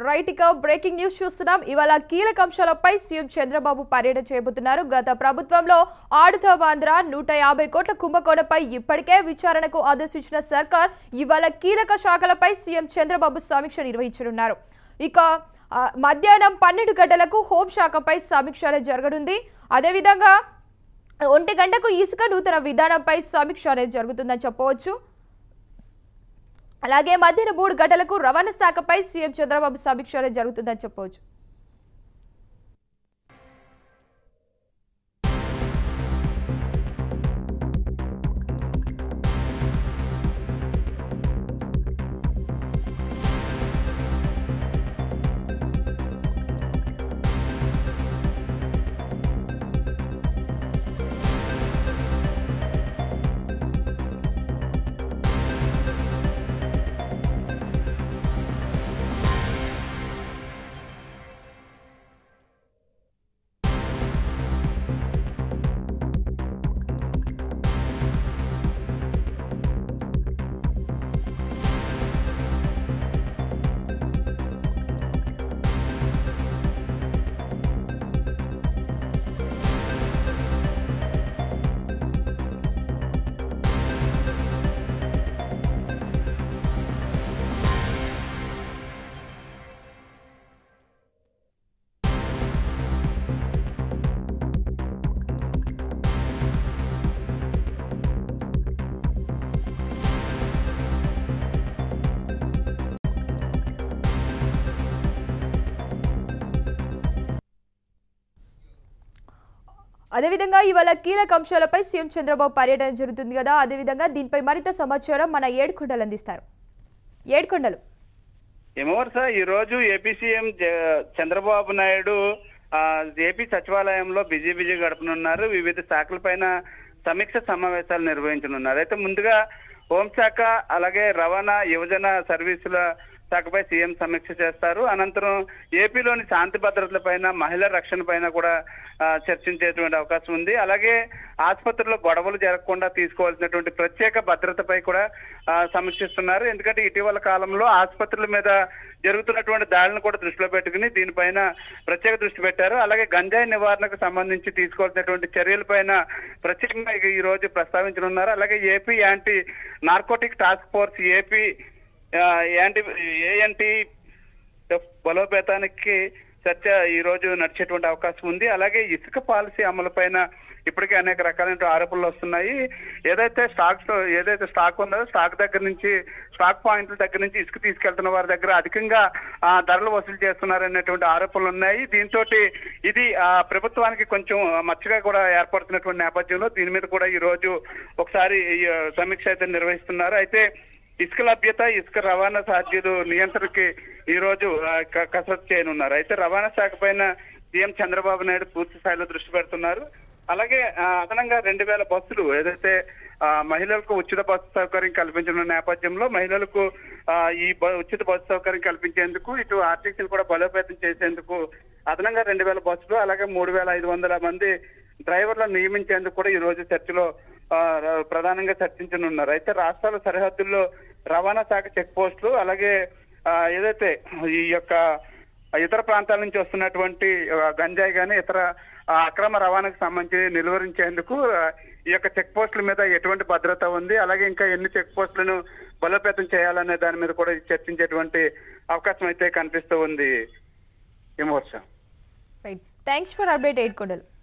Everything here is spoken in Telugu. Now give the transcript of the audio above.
రైట్ ఇక బ్రేకింగ్ న్యూస్ చూస్తున్నాం ఇవాళ కీలక అంశాలపై సీఎం చంద్రబాబు పర్యటన చేయబోతున్నారు గత ప్రభుత్వంలో ఆడుతా బాంద్ర నూట యాభై కోట్ల కుంభకోణంపై ఇప్పటికే విచారణకు ఆదేశించిన సర్కార్ ఇవాళ కీలక శాఖలపై సీఎం చంద్రబాబు సమీక్ష నిర్వహించనున్నారు ఇక ఆ, మధ్యాహ్నం పన్నెండు గంటలకు హోంశాఖపై సమీక్ష అనేది జరగనుంది అదేవిధంగా ఒంటి గంటకు ఇసుక నూతన విధానంపై సమీక్ష అనేది జరుగుతుందని చెప్పవచ్చు అలాగే మధ్యాహ్నం మూడు గంటలకు రవాణా శాఖపై సీఎం చంద్రబాబు సమీక్ష అనేది జరుగుతుందని చెప్పవచ్చు అదేవిధంగా ఇవాళ కీలక అంశాలపై సీఎం చంద్రబాబు పర్యటన జరుగుతుంది కదా అదేవిధంగా దీనిపై మరింత సమాచారం మన ఏడుకొండలు అందిస్తారు ఏడుకొండలు ఏమవర్స ఈ రోజు ఏపీ సీఎం జ- చంద్రబాబు నాయుడు ఆ, ఏపీ సచివాలయంలో బిజీ బిజీ గడపనున్నారు వివిధ శాఖలపైన సమీక్ష సమావేశాలు నిర్వహించనున్నారు అయితే ముందుగా హోంశాఖ అలాగే రవాణా యువజన సర్వీసుల శాఖపై సీఎం సమీక్ష చేస్తారు అనంతరం ఏపీలోని శాంతి భద్రతల పైన మహిళల రక్షణ పైన కూడా ఆ, చర్చించేటువంటి అవకాశం ఉంది అలాగే ఆసుపత్రుల్లో గొడవలు జరగకుండా తీసుకోవాల్సినటువంటి ప్రత్యేక భద్రతపై కూడా ఆ, సమీక్షిస్తున్నారు ఎందుకంటే ఇటీవల కాలంలో ఆసుపత్రుల మీద జరుగుతున్నటువంటి దాడులను కూడా దృష్టిలో పెట్టుకుని దీనిపైన ప్రత్యేక దృష్టి పెట్టారు అలాగే గంజాయి నివారణకు సంబంధించి తీసుకోవాల్సినటువంటి చర్యలపైన ప్రత్యేకంగా ఇక ఈ రోజు ప్రస్తావించనున్నారు అలాగే AP anti narcotic task force AP ఆ, యాంటీ ఏఎన్టీ బలోపేతానికి చర్చ ఈ రోజు నడిచేటువంటి అవకాశం ఉంది అలాగే ఇసుక పాలసీ అమలు పైన ఇప్పటికే అనేక రకాలైన ఆరోపణలు వస్తున్నాయి ఏదైతే స్టాక్ ఏదైతే స్టాక్ ఉందో స్టాక్ దగ్గర నుంచి స్టాక్ పాయింట్ల దగ్గర నుంచి ఇసుక తీసుకెళ్తున్న వారి దగ్గర అధికంగా ఆ, ధరలు వసూలు చేస్తున్నారనేటువంటి ఆరోపణలు ఉన్నాయి దీంతో ఇది ఆ, ప్రభుత్వానికి కొంచెం మచ్చగా కూడా ఏర్పడుతున్నటువంటి నేపథ్యంలో దీని మీద కూడా ఈ రోజు ఒకసారి ఈ, ఆ, సమీక్ష అయితే నిర్వహిస్తున్నారు అయితే ఇసుక లభ్యత ఇసుక రవాణా ఛార్జీలు నియంత్రణకి ఈ రోజు ఆ, క- కసరత్తు చేయనున్నారు అయితే రవాణా శాఖ పైన సీఎం చంద్రబాబు నాయుడు పూర్తి స్థాయిలో దృష్టి పెడుతున్నారు అలాగే ఆ, అదనంగా రెండు వేల బస్సులు ఏదైతే ఆ, మహిళలకు ఉచిత బస్సు సౌకర్యం కల్పించిన నేపథ్యంలో మహిళలకు ఆ, ఈ బ- ఉచిత బస్సు సౌకర్యం కల్పించేందుకు ఇటు ఆర్టీసీలు కూడా బలోపేతం చేసేందుకు అదనంగా రెండు వేల బస్సులు అలాగే మూడు వేల ఐదు వందల మంది డ్రైవర్లను నియమించేందుకు కూడా ఈ రోజు చర్చలో ఆ, ర- ప్రధానంగా చర్చించనున్నారు అయితే రాష్ట్రాల సరిహద్దుల్లో రవాణా శాఖ చెక్ పోస్టులు అలాగే ఆ, ఏదైతే ఈ యొక్క ఇతర ప్రాంతాల నుంచి వస్తున్నటువంటి ఆ, గంజాయి గానీ ఇతర ఆ, అక్రమ రవాణాకు సంబంధించి నిలువరించేందుకు ఆ, ఈ యొక్క చెక్ పోస్టుల మీద ఎటువంటి భద్రత ఉంది అలాగే ఇంకా ఎన్ని చెక్ పోస్టులను బలోపేతం చేయాలనే దాని మీద కూడా చర్చించేటువంటి అవకాశం అయితే కనిపిస్తూ ఉంది ఏమో right thanks for update Yedukondalu